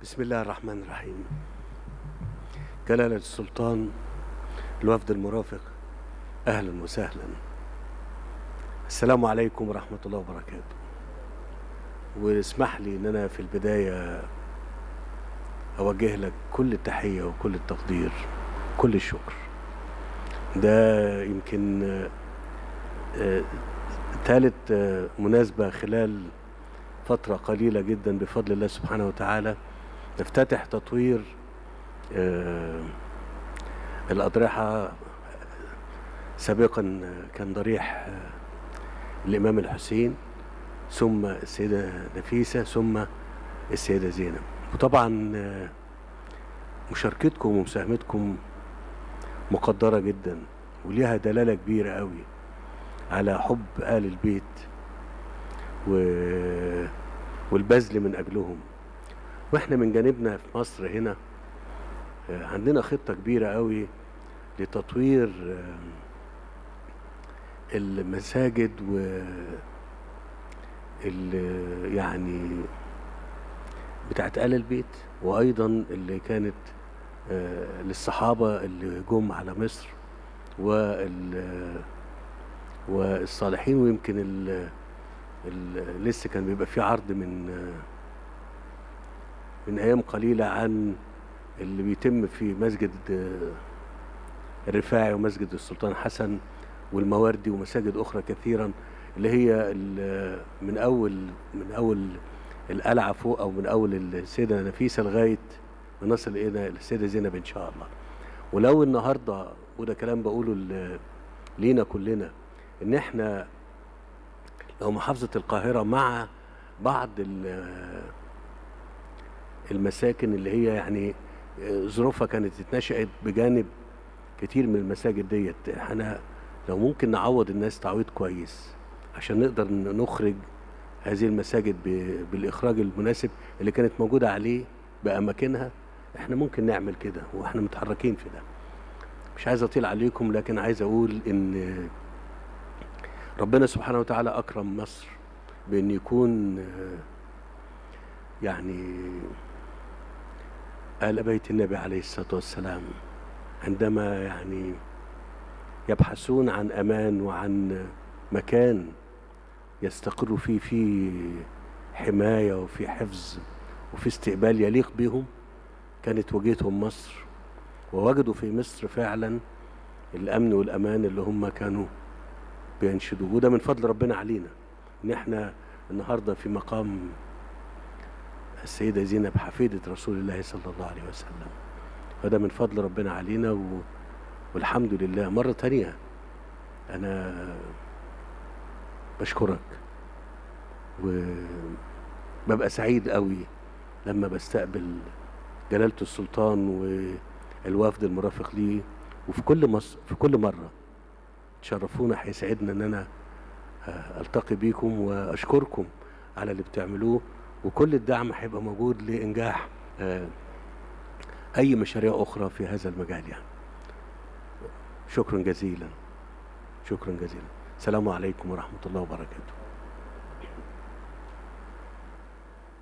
بسم الله الرحمن الرحيم جلالة السلطان الوفد المرافق أهلا وسهلا السلام عليكم ورحمة الله وبركاته واسمح لي ان انا في البداية اوجه لك كل التحية وكل التقدير كل الشكر ده يمكن آه، آه، ثالث آه، مناسبة خلال فترة قليلة جدا بفضل الله سبحانه وتعالى نفتتح تطوير آه، الأضرحة سابقا كان ضريح آه، الإمام الحسين ثم السيدة نفيسة ثم السيدة زينب وطبعا آه، مشاركتكم ومساهمتكم مقدرة جدا وليها دلالة كبيرة قوي على حب آل البيت و... والبذل من أجلهم واحنا من جانبنا في مصر هنا آه، عندنا خطة كبيرة قوي لتطوير آه، المساجد و ال- يعني بتاعت آل البيت وأيضا اللي كانت آه، للصحابة اللي جم على مصر وال والصالحين ويمكن ال ال لسه كان بيبقى في عرض من آه، من أيام قليلة عن اللي بيتم في مسجد آه، الرفاعي ومسجد السلطان حسن والمواردي ومساجد أخرى كثيرا اللي هي ال- من أول من أول القلعة فوق أو من أول السيدة نفيسة لغاية ما نصل إلى السيدة زينب إن شاء الله ولو النهاردة وده كلام بقوله ل- لينا كلنا إن إحنا لو محافظة القاهرة مع بعض ال- المساكن اللي هي يعني ظروفها كانت اتنشأت بجانب كتير من المساجد ديت احنا لو ممكن نعوض الناس تعويض كويس عشان نقدر ن- نخرج هذه المساجد ب- بالإخراج المناسب اللي كانت موجودة عليه بأماكنها احنا ممكن نعمل كده واحنا متحركين في ده مش عايز أطيل عليكم لكن عايز أقول إن ربنا سبحانه وتعالى أكرم مصر بأن يكون آه، يعني آل بيت النبي عليه الصلاة والسلام عندما يعني يبحثون عن أمان وعن مكان يستقروا فيه في حماية وفي حفظ وفي استقبال يليق بهم كانت وجهتهم مصر ووجدوا في مصر فعلا الأمن والأمان اللي هم كانوا بينشدوه وده من فضل ربنا علينا إن احنا النهاردة في مقام السيدة زينب حفيدة رسول الله صلى الله عليه وسلم فده من فضل ربنا علينا و... والحمد لله مرة تانية أنا بشكرك وببقى سعيد قوي لما بستقبل جلالة السلطان والوفد المرافق ليه وفي كل مصر في كل مرة تشرفونا هيسعدنا ان انا آه، التقي بيكم واشكركم على اللي بتعملوه وكل الدعم هيبقى موجود لانجاح آه، اي مشاريع اخرى في هذا المجال يعني شكرا جزيلا شكرا جزيلا السلام عليكم ورحمة الله وبركاته